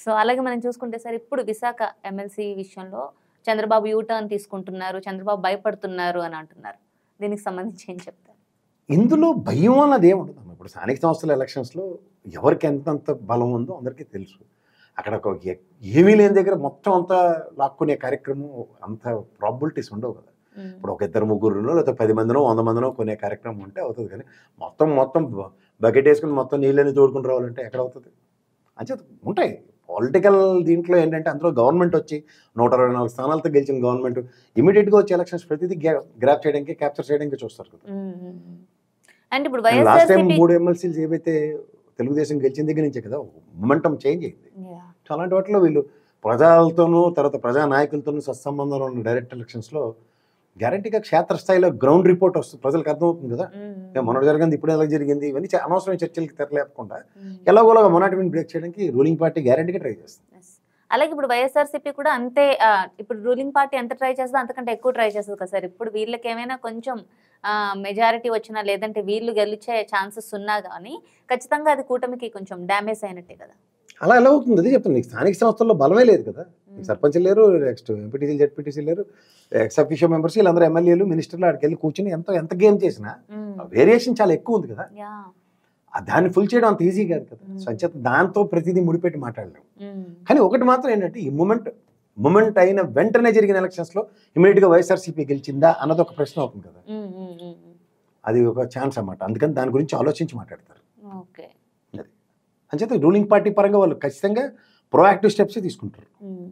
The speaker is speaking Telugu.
సో అలాగే మనం చూసుకుంటే సార్ ఇప్పుడు విశాఖ ఎమ్మెల్సీ విషయంలో చంద్రబాబు యూ టర్న్ తీసుకుంటున్నారు చంద్రబాబు భయపడుతున్నారు అని అంటున్నారు దీనికి సంబంధించి ఏం చెప్తారు ఇందులో భయం అన్నది ఏముండదు ఇప్పుడు స్థానిక సంస్థల ఎలక్షన్స్లో ఎవరికి ఎంతంత బలం ఉందో అందరికీ తెలుసు అక్కడ ఒక ఎ- ఏమీ లేని దగ్గర మొత్తం అంతా లాక్కునే కార్యక్రమం అంత ప్రాబిలిటీస్ ఉండవు కదా ఉమ్, ఇప్పుడు ఒక ఇద్దరు ముగ్గురునో లేకపోతే పది మందినో వంద మందినో కొనే కార్యక్రమం ఉంటే అవుతుంది కానీ మొత్తం మొత్తం బ- బకెట్ వేసుకుని మొత్తం నీళ్ళని తోడుకుని రావాలంటే ఎక్కడ అవుతుంది అంచేత ఉంటాయి పొలిటికల్ దీంట్లో ఏంటంటే అందులో గవర్నమెంట్ వచ్చి నూట అరవై నాలుగు స్థానాలతో గెలిచిన గవర్నమెంట్ ఇమీడియట్గా వచ్చే ఎలక్షన్స్ ప్రతిదీ గ్రాప్ చేయడానికి క్యాప్చర్ చేయడానికి చూస్తారు కదా ఉమ్, ఉమ్, ఉమ్. అండ్ ఇప్పుడు లాస్ట్ టైం వైఎస్ఆర్సీపీ మూడు ఎమ్మెల్సీలు ఏవైతే తెలుగుదేశం గెలిచిన దగ్గర నుంచే కదా మొమెంటం చేంజ్ అయింది Yeah. సో అలాంటి వాటిలో వీళ్ళు ప్రజలతోనూ తర్వాత ప్రజా నాయకులతోనూ సత్సంబంధంలో ఉన్న డైరెక్ట్ ఎలక్షన్స్లో గ్యారంటీగా క్షేత్రస్థాయిలో గ్రౌండ్ రిపోర్ట్ వస్తుంది ప్రజలకు అర్థమవుతుంది కదా ఉమ్, ఏ మొన్నటి జరిగింది ఇప్పుడు ఎలా జరిగింది ఇవన్నీ చ- అనవసరమైన చర్చలకు తెరలేకుండా ఉమ్. ఎలాగోలాగా మొన్నటి బ్రేక్ చేయడానికి రూలింగ్ పార్టీ గ్యారంటీగా ట్రై చేస్తుంది Yes. అలాగే ఇప్పుడు వైఎస్ఆర్సీపీ కూడా అంతే ఆ, ఇప్పుడు రూలింగ్ పార్టీ ఎంత ట్రై చేస్తుందో అంతకంటే ఎక్కువ ట్రై చేస్తుంది కదా సార్ ఇప్పుడు వీళ్ళకి ఏమైనా కొంచెం మెజారిటీ వచ్చినా లేదంటే వీళ్ళు గెలిచే ఛాన్సెస్ ఉన్నా కానీ ఖచ్చితంగా అది కూటమికి కొంచెం డ్యామేజ్ అయినట్టే కదా అలా ఎలా అవుతుంది అదే చెప్తాను నీకు స్థానిక సంస్థల్లో బలమే లేదు కదా నీకు సర్పంచ్ లేరు నెక్స్ట్ ఎంపీటీసీలు జెడ్పీటీసీ లేరు ఎక్స్ అఫీషియో మెంబర్స్ వీళ్ళందరూ ఎమ్మెల్యేలు మినిస్టర్లు అక్కడికి వెళ్ళి కూర్చుని ఎంత ఎంత గేమ్ చేసినా ఉమ్. వేరియేషన్ చాలా ఎక్కువ ఉంది కదా యా ఆ దాన్ని ఫుల్ చేయడం అంత ఈజీ కాదు కదా Mm. సో అంచేత దాంతో ప్రతిదీ ముడిపెట్టి మాట్లాడలేము ఉమ్. కానీ ఒకటి మాత్రం ఏంటంటే ఈ మూమెంట్ మూమెంట్ అయిన వెంటనే జరిగిన ఎలక్షన్స్లో ఇమీడియట్గా వైఎస్ఆర్సీపీ గెలిచిందా అన్నది ఒక ప్రశ్న అవుతుంది కదా ఉమ్, ఉమ్, ఉమ్, ఉమ్. అది ఒక ఛాన్స్ అన్నమాట అందుకని దాని గురించి ఆలోచించి మాట్లాడతారు ఓకే అంచేత రూలింగ్ పార్టీ పరంగా వాళ్ళు ఖచ్చితంగా ప్రొయాక్టివ్ స్టెప్స్ తీసుకుంటారు ఉమ్.